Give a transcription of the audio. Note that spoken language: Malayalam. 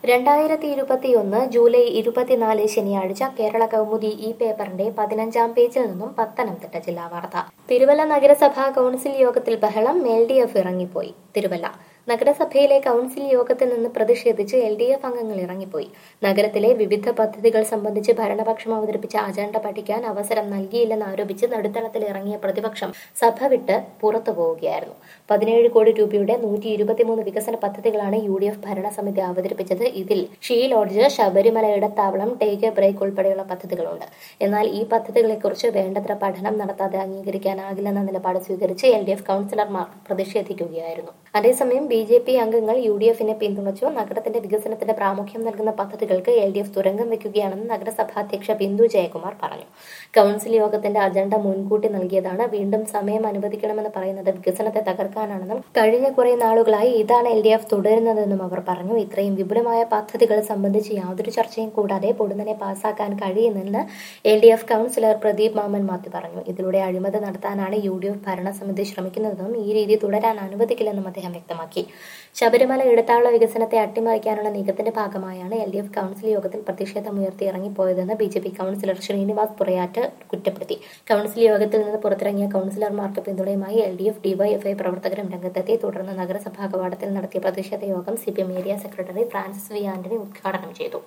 രണ്ടായിരത്തി ഇരുപത്തിയൊന്ന് ജൂലൈ ഇരുപത്തിനാല് ശനിയാഴ്ച കേരള കൗമുദി ഈ പേപ്പറിന്റെ പതിനഞ്ചാം പേജിൽ നിന്നും പത്തനംതിട്ട ജില്ലാ വാർത്ത തിരുവല്ല നഗരസഭാ കൗൺസിൽ യോഗത്തിൽ ബഹളം എൽ ഡി എഫ് ഇറങ്ങിപ്പോയി തിരുവല്ല നഗരസഭയിലെ കൗൺസിൽ യോഗത്തിൽ നിന്ന് പ്രതിഷേധിച്ച് എൽ ഡി എഫ് അംഗങ്ങൾ ഇറങ്ങിപ്പോയി നഗരത്തിലെ വിവിധ പദ്ധതികൾ സംബന്ധിച്ച് ഭരണപക്ഷം അവതരിപ്പിച്ച അജണ്ട പഠിക്കാൻ അവസരം നൽകിയില്ലെന്ന് ആരോപിച്ച് നടുത്തളത്തിൽ ഇറങ്ങിയ പ്രതിപക്ഷം സഭ വിട്ട് പുറത്തു പോവുകയായിരുന്നു പതിനേഴ് കോടി രൂപയുടെ നൂറ്റി ഇരുപത്തിമൂന്ന് വികസന പദ്ധതികളാണ് യു ഡി എഫ് ഭരണസമിതി അവതരിപ്പിച്ചത് ഇതിൽ ഷീ ലോഡ്ജ് ശബരിമല ഇടത്താവളം ടേക്ക് എ ബ്രേക്ക് ഉൾപ്പെടെയുള്ള പദ്ധതികളുണ്ട് എന്നാൽ ഈ പദ്ധതികളെക്കുറിച്ച് വേണ്ടത്ര പഠനം നടത്താതെ അംഗീകരിക്കാനാകില്ലെന്ന നിലപാട് സ്വീകരിച്ച് എൽ ഡി എഫ് കൗൺസിലർമാർ പ്രതിഷേധിക്കുകയായിരുന്നു അതേസമയം ബി ജെ പി അംഗങ്ങൾ യു ഡി എഫിനെ പിന്തുണച്ചു നഗരത്തിന്റെ വികസനത്തിന് പ്രാമുഖ്യം നൽകുന്ന പദ്ധതികൾക്ക് എൽ ഡി എഫ് തുരങ്കം വെക്കുകയാണെന്ന് നഗരസഭാ അധ്യക്ഷ ബിന്ദു ജയകുമാർ പറഞ്ഞു കൗൺസിൽ യോഗത്തിന്റെ അജണ്ട മുൻകൂട്ടി നൽകിയതാണ് വീണ്ടും സമയം അനുവദിക്കണമെന്ന് പറയുന്നത് വികസനത്തെ തകർക്കാനാണെന്നും കഴിഞ്ഞ കുറെ നാളുകളായി ഇതാണ് എൽ ഡി എഫ് തുടരുന്നതെന്നും അവർ പറഞ്ഞു ഇത്രയും വിപുലമായ പദ്ധതികൾ സംബന്ധിച്ച് യാതൊരു ചർച്ചയും കൂടാതെ പൊടുന്നനെ പാസാക്കാൻ കഴിയുമെന്ന് L D F councillor Pradeep Mammen Mathew പറഞ്ഞു ഇതിലൂടെ അഴിമതി നടത്താനാണ് യു ഡി എഫ് ഭരണസമിതി ശ്രമിക്കുന്നതെന്നും ഈ രീതി തുടരാൻ അനുവദിക്കില്ലെന്നും അദ്ദേഹം വ്യക്തമാക്കി ശബരിമല ഇടത്താവള വികസനത്തെ അട്ടിമറിക്കാനുള്ള നീക്കത്തിന്റെ ഭാഗമായാണ് എൽ ഡി എഫ് കൗൺസിൽ യോഗത്തിൽ പ്രതിഷേധമുയർത്തി ഇറങ്ങിപ്പോയതെന്ന് B J P councillor Sreenivas Purayatt കുറ്റപ്പെടുത്തി കൗൺസിൽ യോഗത്തിൽ നിന്ന് പുറത്തിറങ്ങിയ കൗൺസിലർമാർക്ക് പിന്തുണയുമായി എൽ ഡി എഫ് ഡിവൈഎഫ്ഐ പ്രവർത്തകരും രംഗത്തെത്തി തുടർന്ന് നഗരസഭാ കവാടത്തിൽ നടത്തിയ പ്രതിഷേധ യോഗം C P M area secretary Francis V Antony ഉദ്ഘാടനം ചെയ്തു